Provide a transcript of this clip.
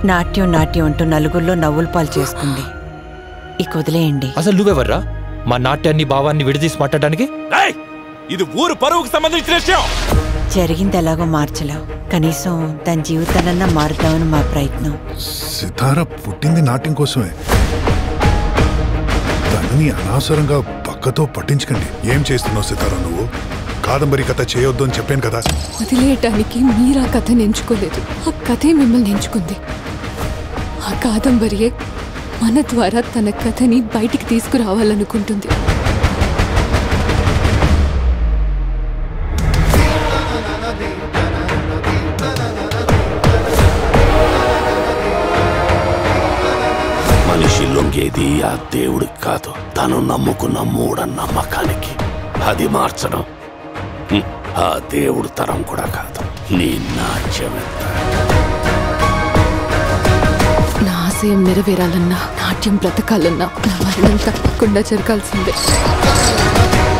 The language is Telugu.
నాట్యం నాట్యం అంటూ నలుగురిలో నవ్వుల పాలు చేసుకుంది ఇక వదిలేయండి అసలు నువ్వెవర్రా మా నాట్యాన్ని భావాన్ని విడదీసి మాట్లాడడానికి ఏయ్! ఇది ఊరు పరువుకు సంబంధించిన విషయం జరిగింది ఎలాగో మార్చలేవు కనీసం తన జీవితానన్నా మారుద్దామని మా ప్రయత్నం సితార పుట్టింది నాట్యం కోసమే దానిని అనవసరంగా పక్కతో పట్టించకండి ఏం చేస్తున్నావు సితార నువ్వు కాదంబరి కథ చేయొద్దు అని చెప్పాను కదా వదిలేయటానికి మీరా కథను ఎంచుకోలేదు ఆ కథే మిమ్మల్ని ఎంచుకుంది ఆ కాదంబరియే మన ద్వారా తన కథని బయటికి తీసుకురావాలనుకుంటుంది మనిషి లొంగేది ఆ దేవుడికి కాదు తను నమ్ముకున్న మూఢ నమ్మకానికి అది మార్చడం హ్మ్, ఆ దేవుడు తరం కూడా కాదు నీ నాట్యం ఎంత నా ఆశయం నెరవేరాలన్నా నాట్యం బ్రతకాలన్నా నా మరణం తప్పకుండా జరగాల్సిందే